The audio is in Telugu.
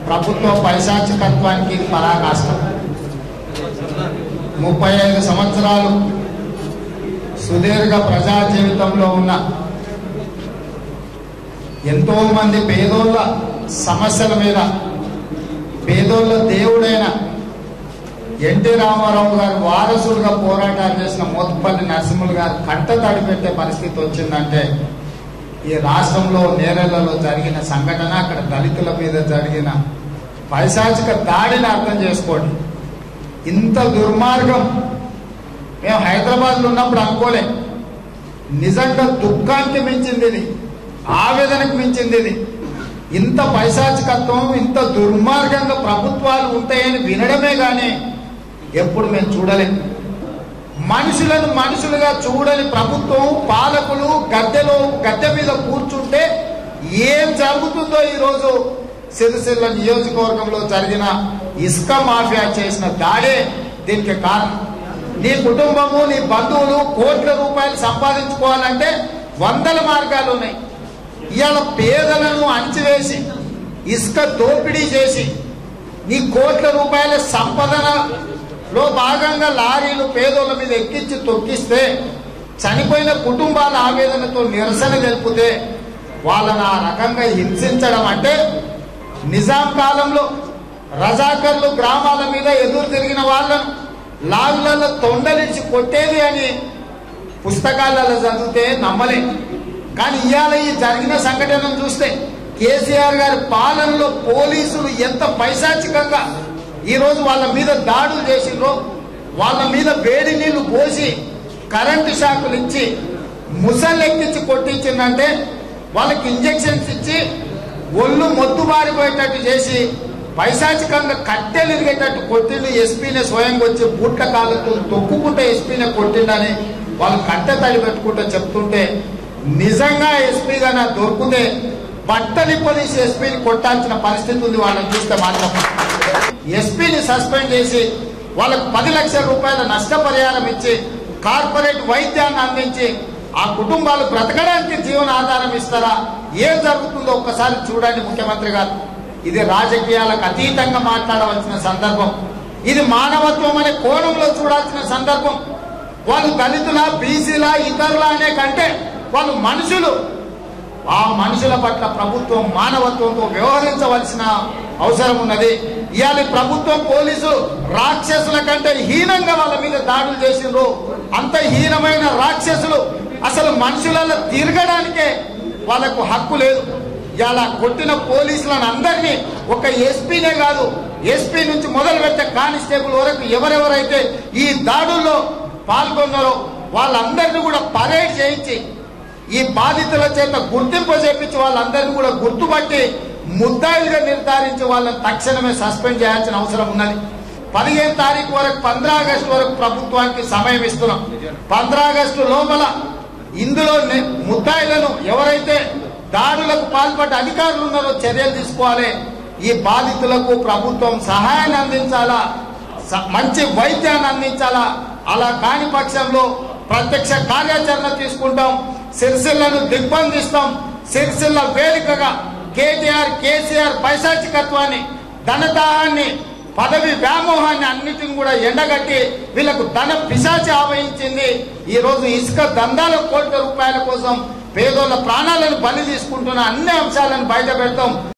ప్రభుత్వ పైశాచికత్వానికి పరాకాష్టం ముప్పై ఐదు సంవత్సరాలు సుదీర్ఘ ప్రజా జీవితంలో ఉన్న ఎంతో మంది పేదోళ్ళ సమస్యల మీద పేదోళ్ళ దేవుడైన ఎన్టీ రామారావు గారు వారసులుగా పోరాటాలు చేసిన మోత్పల్లి నరసింహులు గారు కంట తడిపెట్టే పరిస్థితి వచ్చిందంటే ఈ రాష్ట్రంలో నేరలలో జరిగిన సంఘటన అక్కడ దళితుల మీద జరిగిన పైశాచిక దాడిని అర్థం చేసుకోండి ఇంత దుర్మార్గం మేము హైదరాబాద్లో ఉన్నప్పుడు అనుకోలే నిజంగా దుఃఖానికి మించింది ఇది ఆవేదనకు మించింది ఇది ఇంత పైశాచికత్వం ఇంత దుర్మార్గంగా ప్రభుత్వాలు ఉంటాయని వినడమే కానీ ఎప్పుడు మేము చూడలేం మనుషులను మనుషులుగా చూడని ప్రభుత్వం పాలకులు గద్దెలో గద్దె మీద కూర్చుంటే ఏం జరుగుతుందో ఈరోజు సిరిసిల్ల నియోజకవర్గంలో జరిగిన ఇసుక మాఫియా చేసిన దాడే దీనికి కారణం నీ కుటుంబము నీ బంధువులు కోట్ల రూపాయలు సంపాదించుకోవాలంటే వందల మార్గాలు ఉన్నాయి ఇవాళ పేదలను అణచివేసి ఇసుక దోపిడీ చేసి నీ కోట్ల రూపాయల సంపదనలో భాగంగా లారీలు పేదోళ్ళ మీద ఎక్కించి తొక్కిస్తే చనిపోయిన కుటుంబాల ఆవేదనతో నిరసన తెలిపితే వాళ్ళని ఆ రకంగా హింసించడం అంటే నిజాం కాలంలో రజాకర్లు గ్రామాల మీద ఎదురు తిరిగిన వాళ్ళను లాగులలో తొండలించి కొట్టేది అని పుస్తకాలలో చదివితే నమ్మలే కానీ ఇవాళ ఈ జరిగిన సంఘటనను చూస్తే కేసీఆర్ గారి పాలనలో పోలీసులు ఎంత పైశాచికంగా ఈరోజు వాళ్ళ మీద దాడులు చేసిండ్రో వాళ్ళ మీద వేడి నీళ్లు పోసి కరెంటు షాకులు ఇచ్చి ముసళ్ళు ఎక్కించి కొట్టించిందంటే వాళ్ళకి ఇంజెక్షన్స్ ఇచ్చి ఒళ్ళు మొద్దు బారిపోయేటట్టు చేసి పైశాచికంగా కట్టెలు ఇరిగేటట్టు కొట్టిండు ఎస్పీనే స్వయంగా వచ్చి బూట్ల కాళ్ళతో తొక్కుకుంటే ఎస్పీనే కొట్టిండని వాళ్ళు కట్టె తడి పెట్టుకుంటూ చెప్తుంటే నిజంగా ఎస్పీగా నాకు దొరికితే బట్టలి పోలీస్ ఎస్పీని కొట్టాల్సిన పరిస్థితి ఉంది వాళ్ళని చూస్తే మాత్రం ఎస్పీని సస్పెండ్ చేసి వాళ్ళకు పది లక్షల రూపాయల నష్టపరిహారం ఇచ్చి కార్పొరేట్ వైద్యాన్ని అందించి ఆ కుటుంబాలు బ్రతకడానికి జీవన ఆధారం ఇస్తారా ఏం జరుగుతుందో ఒక్కసారి చూడండి ముఖ్యమంత్రి గారు ఇది రాజకీయాలకు అతీతంగా మాట్లాడవలసిన సందర్భం ఇది మానవత్వం అనే కోణంలో చూడాల్సిన సందర్భం వాళ్ళు దళితుల బీసీల ఇతరుల అనే కంటే వాళ్ళు మనుషులు ఆ మనుషుల పట్ల ప్రభుత్వం మానవత్వంతో వ్యవహరించవలసిన అవసరం ఉన్నది ఇవాళ ప్రభుత్వం పోలీసులు రాక్షసుల కంటే హీనంగా వాళ్ళ మీద దాడులు చేసిండ్రు అంత హీనమైన రాక్షసులు అసలు మనుషులలో తిరగడానికే వాళ్ళకు హక్కు లేదు ఇలా కొట్టిన పోలీసులను అందరినీ ఒక ఎస్పీనే కాదు ఎస్పీ నుంచి మొదలు పెట్టే కానిస్టేబుల్ వరకు ఎవరెవరైతే ఈ దాడుల్లో పాల్గొన్నారో వాళ్ళందరినీ కూడా పరేడ్ చేయించి ఈ బాధితుల చేత గుర్తింపు చేపించి వాళ్ళందరినీ కూడా గుర్తుపట్టి ముద్దాయిలుగా నిర్ధారించి వాళ్ళని తక్షణమే సస్పెండ్ చేయాల్సిన అవసరం ఉన్నది పదిహేను తారీఖు వరకు పంద్రా ఆగస్టు వరకు ప్రభుత్వానికి సమయం ఇస్తున్నాం పంద్రా ఆగస్టు లోపల ఇందులో ని- ముద్దాయిలను ఎవరైతే దాడులకు పాల్పడ్డ అధికారులు ఉన్నారో చర్యలు తీసుకోవాలి ఈ బాధితులకు ప్రభుత్వం సహాయాన్ని అందించాలా స- మంచి వైద్యాన్ని అందించాలా అలా కాని పక్షంలో ప్రత్యక్ష కార్యాచరణ తీసుకుంటాం సిరిసిల్లను దిగ్బంధిస్తాం సిరిసిల్ల వేదికగా కేటీఆర్ కేసీఆర్ పైశాచికత్వాన్ని ధనదాహాన్ని పదవి వ్యామోహాన్ని అన్నిటిని కూడా ఎండగట్టి వీళ్ళకు ధన పిశాచి ఆవహించింది ఈ రోజు ఇసుక దందాల కోట్ల రూపాయల కోసం పేదోళ్ళ ప్రాణాలను బలి తీసుకుంటున్న అన్ని అంశాలను బయట పెడతాం